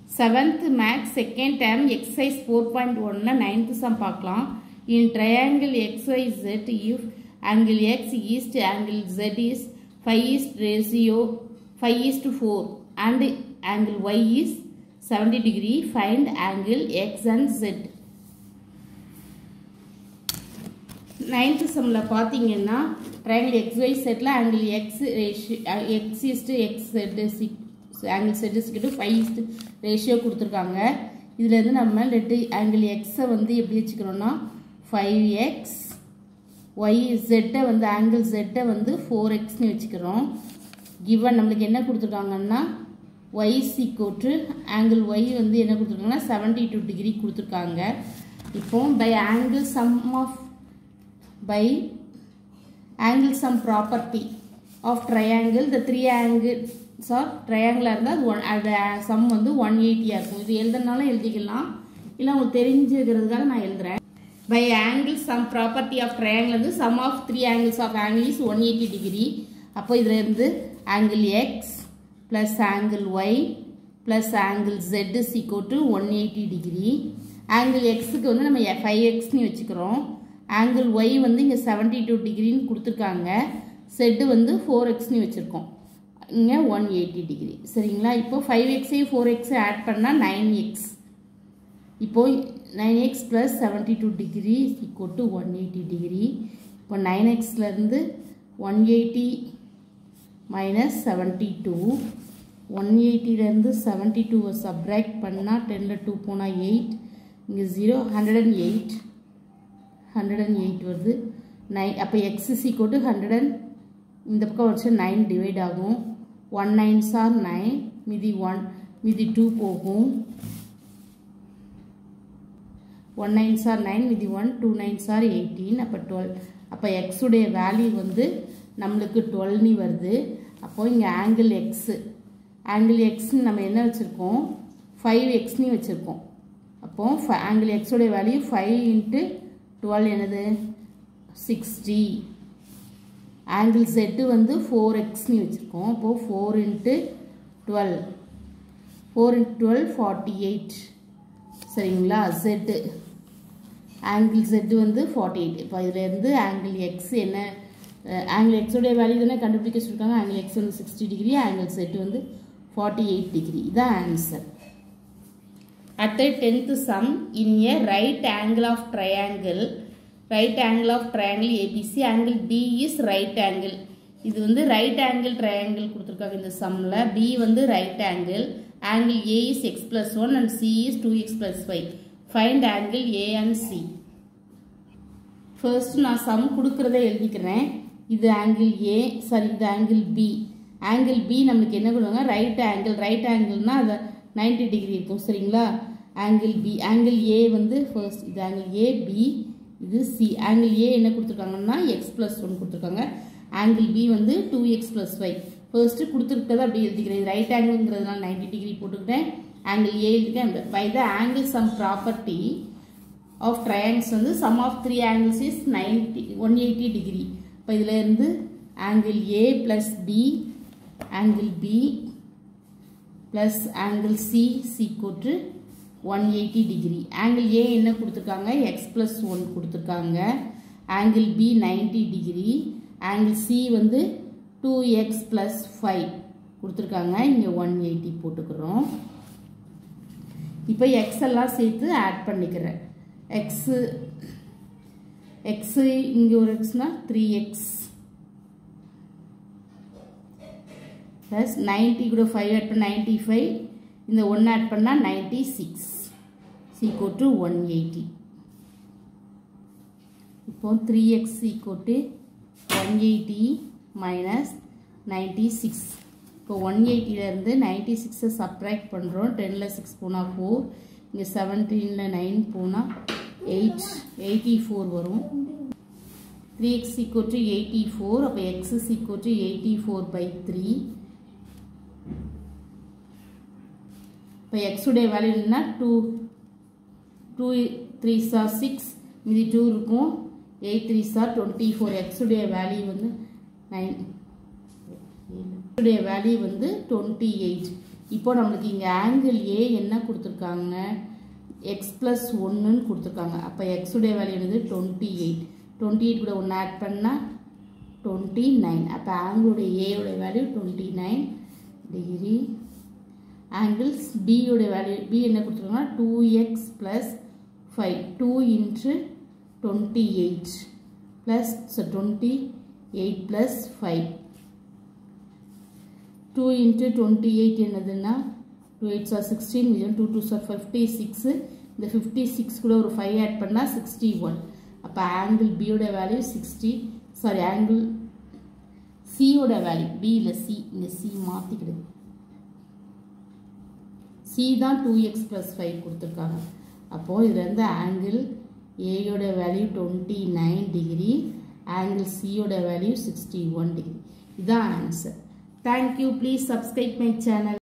seventh maths second term exercise four point ஒன்ல ninth sum பார்க்கலாம் in triangle X Y Z if angle X is to angle Z is five is to ratio five is to four and angle Y is seventy degree find angle X and Z ninth சம்மில் பார்த்தீங்கன்னா triangle X Y செட்டில் angle X ratio X is to X Z six angle Z சிக்கிட்டு five is to ratio கொடுத்துருக்காங்க இதுலேருந்து நம்ம let angle எக்ஸை வந்து எப்படி வச்சுக்கிறோன்னா ஃபைவ் எக்ஸ் ஒய் ஜெட்டை வந்து ஆங்கிள் ஜெட்டை வந்து ஃபோர் எக்ஸ்னு வச்சுக்கிறோம் கிவன் நம்மளுக்கு என்ன கொடுத்துருக்காங்கன்னா ஒய் சீக்கோட்டு ஆங்கிள் ஒய் வந்து என்ன கொடுத்துருக்காங்கன்னா செவன்டி டூ டிகிரி கொடுத்துருக்காங்க இப்போ by angle sum of by angle sum property of triangle the three angles or triangle இருந்தால் ஒன் அது சம் வந்து ஒன் எயிட்டியாக இருக்கும் இது எழுதுனாலும் எழுதிக்கலாம் இல்லை உங்களுக்கு தெரிஞ்சுக்கிறதுக்காக நான் எழுதுறேன் by angle sum property of triangle வந்து sum of three angles of angle is one eighty degree அப்போ இதில் இருந்து angle X plus angle Y plus angle Z is equal to one eighty degree angle எக்ஸுக்கு வந்து நம்ம five எக்ஸ்னு வச்சுக்கிறோம் angle Y வந்து இங்கே செவன்டி டூ டிகிரின்னு கொடுத்துருக்காங்க செட்டு வந்து ஃபோர் எக்ஸ்னு வச்சுருக்கோம் இங்கே ஒன் எயிட்டி டிகிரி சரிங்களா இப்போ ஃபைவ் எக்ஸையும் ஃபோர் எக்ஸையும் ஆட் பண்ணால் நைன் எக்ஸ் இப்போது nine X plus seventy two degree equal to one eighty degree இப்போ நைன் எக்ஸ்லேருந்து one eighty minus seventy two one எயிட்டிலேருந்து செவன்ட்டி டூவை சப்ராக்ட் பண்ணால் டெனில் டூ போனால் எயிட் இங்கே zero hundred and eight hundred and eight வருது நைன் அப்போ X is equal to hundred and இந்த பக்கம் வச்சு நைன் டிவைட் ஆகும் ஒன் நைன் சார் நைன் மிதி ஒன் மிதி டூ போகும் ஒன் நைன் சார் நைன் மிதி one two nine sir eighteen அப்போ டுவெல் அப்போ எக்ஸுடைய வேல்யூ வந்து நம்மளுக்கு டுவெல்னி வருது அப்போது இங்கே ஆங்கிள் எக்ஸு ஆங்கிள் எக்ஸ்ன்னு நம்ம என்ன வச்சுருக்கோம் ஃபைவ் எக்ஸ்னு வச்சுருக்கோம் அப்போது ஆங்கிள் எக்ஸோடைய வேல்யூ ஃபைவ் இன்ட்டு டுவெல் என்னது சிக்ஸ்டி ஆங்கிள் செட்டு வந்து ஃபோர் எக்ஸ்னு வச்சுருக்கோம் அப்போது four into twelve four into twelve forty eight சரிங்களா செட்டு ஆங்கிள் செட்டு வந்து ஃபார்ட்டி எயிட் இப்போ இதுலேருந்து ஆங்கிள் எக்ஸ் என்ன ஆங்கிள் எக்ஸோடைய வேல்யூ தானே கண்டுபிடிக்க சொல்லியிருக்காங்க ஆங்கிள் எக்ஸ் வந்து சிக்ஸ்டி டிகிரி ஆங்கிள் செட்டு வந்து ஃபார்ட்டி எயிட் டிகிரி இதான் answer at the tenth sum in a right angle of triangle right angle of triangle ABC angle B is right angle இது வந்து right angle triangle கொடுத்துருக்காங்க இந்த சம்மில் B வந்து right angle angle A is X plus one and C is two X plus five find angle A and C first நான் sum கொடுக்குறத எழுதிக்கிறேன் இது ஆங்கிள் ஏ சாரி இது ஆங்கிள் பி ஆங்கிள் பி நம்மளுக்கு என்ன பண்ணுவாங்க ரைட் ஆங்கிள் ரைட் ஆங்கிள்னா அதை ninety degree இருக்கும் சரிங்களா ஆங்கிள் பி ஆங்கிள் ஏ வந்து ஃபர்ஸ்ட் இது ஆங்கிள் ஏ பி இது சி ஆங்கிள் ஏ என்ன கொடுத்துருக்காங்கன்னா எக்ஸ் ப்ளஸ் ஒன் கொடுத்துருக்காங்க ஆங்கிள் பி வந்து two X plus five first கொடுத்துருக்கதை அப்படி எழுதிக்கிறேன் இது ரைட் ஆங்கிள்ங்கிறதுனால நைன்டி டிகிரி போட்டுக்கிட்டேன் ஆங்கிள் ஏ எழுதிக்கிறேன் by the angle sum property of triangles வந்து sum of three angles is ninety one eighty degree இப்போ இதில் இருந்து angle A plus B angle B plus angle C சீக்கோட்டு one eighty degree angle A என்ன கொடுத்துருக்காங்க X plus one கொடுத்துருக்காங்க angle B ninety degree angle C வந்து two X plus five கொடுத்துருக்காங்க இங்கே ஒன் எயிட்டி போட்டுக்கிறோம் இப்போ எக்ஸ் எல்லாம் சேர்த்து ஆட் பண்ணிக்கிறேன் எக்ஸு எக்ஸு இங்கே ஒரு எக்ஸ்னால் த்ரீ எக்ஸ் ப்ளஸ் நைன்ட்டி கூட ஃபைவ் ஆட் பண்ண நைன்ட்டி ஃபைவ் இந்த ஒன் ஆட் பண்ணால் நைன்ட்டி சிக்ஸ் சீக்கோ டு ஒன் எயிட்டி இப்போ த்ரீ எக்ஸ் சீக்கோ to one eighty minus ninety six இப்போ ஒன் எயிட்டிலேருந்து நைன்ட்டி சிக்ஸை சப்ராக்ட் பண்ணுறோம் டெனில் சிக்ஸ் போனால் ஃபோர் இங்கே செவன்டீனில் நைன் போனால் எயிட் எயிட்டி ஃபோர் வரும் த்ரீ எக்ஸ் சீக்கோ டு எயிட்டி ஃபோர் அப்போ எக்ஸ் சீக்கோ to eighty four by three இப்போ எக்ஸுடைய வேல்யூ என்னன்னா two two three are six மீதி டூ இருக்கும் eight three are twenty four எக்ஸுடைய வேல்யூ வந்து நைன் உடைய வேல்யூ வந்து டுவெண்ட்டி எயிட் இப்போ நம்மளுக்கு இங்கே ஆங்கிள் ஏ என்ன கொடுத்துருக்காங்க எக்ஸ் ப்ளஸ் ஒன்றுன்னு கொடுத்துருக்காங்க அப்போ எக்ஸுடைய வேல்யூ என்னது டுவெண்ட்டி எயிட் டுவெண்ட்டி எயிட் கூட ஒன்று ஆட் பண்ணால் டுவெண்ட்டி நைன் அப்போ ஆங்கிளுடைய ஏயோட value twenty nine degree angles பியோட வேல்யூ பி என்ன கொடுத்துருக்காங்கன்னா two X plus five two into twenty eight plus so twenty eight plus five two into twenty eight என்னதுன்னா two eight are sixteen million two two are fifty six இந்த fifty six கூட ஒரு five add பண்ணால் sixty one அப்போ angle பியோட value sixty sorry angle சியோட value B இல்லை C இந்த சி மாற்றிக்கிடுது சி தான் டூ எக்ஸ் ப்ளஸ் ஃபைவ் கொடுத்துருக்காங்க அப்போது இதில் இருந்து ஆங்கிள் ஏயோட value twenty nine degree angle சியோட வேல்யூ சிக்ஸ்டி ஒன் டிகிரி இதுதான் answer thank you please subscribe my channel